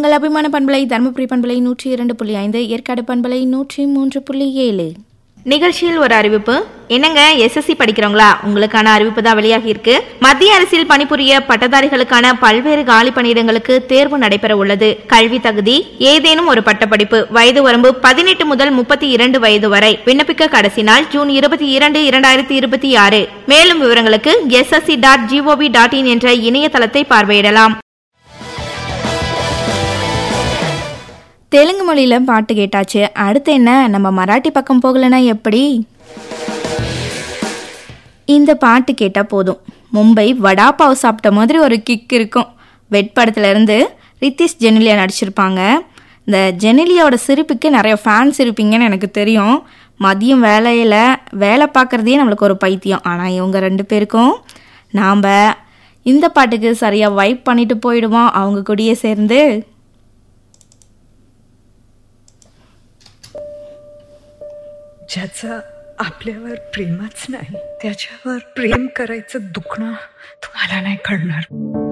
உங்கள் அபிமான பண்பலை தருமபுரி பண்பலை நூற்றி இரண்டு புள்ளி ஐந்து ஏற்காடு பண்பலை நூற்றி மூன்று புள்ளி ஏழு நிகழ்ச்சியில் ஒரு அறிவிப்பு என்னங்க எஸ்எஸ்சி படிக்கிறவங்களா உங்களுக்கான அறிவிப்பு தான் வெளியாகி இருக்கு மத்திய அரசில் பணிபுரிய பட்டதாரிகளுக்கான பல்வேறு காலி பணியிடங்களுக்கு தேர்வு நடைபெற உள்ளது கல்வி தகுதி ஏதேனும் ஒரு பட்டப்படிப்பு வயது வரம்பு பதினெட்டு முதல் முப்பத்தி இரண்டு வயது வரை விண்ணப்பிக்க கடைசி நாள் ஜூன் இருபத்தி இரண்டு இரண்டாயிரத்தி இருபத்தி ஆறு மேலும் விவரங்களுக்கு SSC dot gov dot in என்ற இணையதளத்தை பார்வையிடலாம் தெலுங்கு மொழியில் பாட்டு கேட்டாச்சு அடுத்து என்ன நம்ம மராட்டி பக்கம் போகலைன்னா எப்படி இந்த பாட்டு கேட்டால் போதும் மும்பை வடா பாவ் சாப்பிட்ட மாதிரி ஒரு கிக் இருக்கும் வெட் படத்துல இருந்து ரித்திஷ் ஜெனிலியா நடிச்சிருப்பாங்க இந்த ஜெனிலியாவோட சிரிப்புக்கு நிறைய ஃபேன்ஸ் இருப்பீங்கன்னு எனக்கு தெரியும் மதியம் வேலையில் வேலை பார்க்குறதே நம்மளுக்கு ஒரு பைத்தியம் ஆனால் இவங்க ரெண்டு பேருக்கும் நாம் இந்த பாட்டுக்கு சரியாக வைப் பண்ணிட்டு போயிடுவோம் அவங்க கூடயே சேர்ந்து ज्याचं आपल्यावर प्रेमच नाही त्याच्यावर प्रेम करायचं दुखणं तुम्हाला नाही कळणार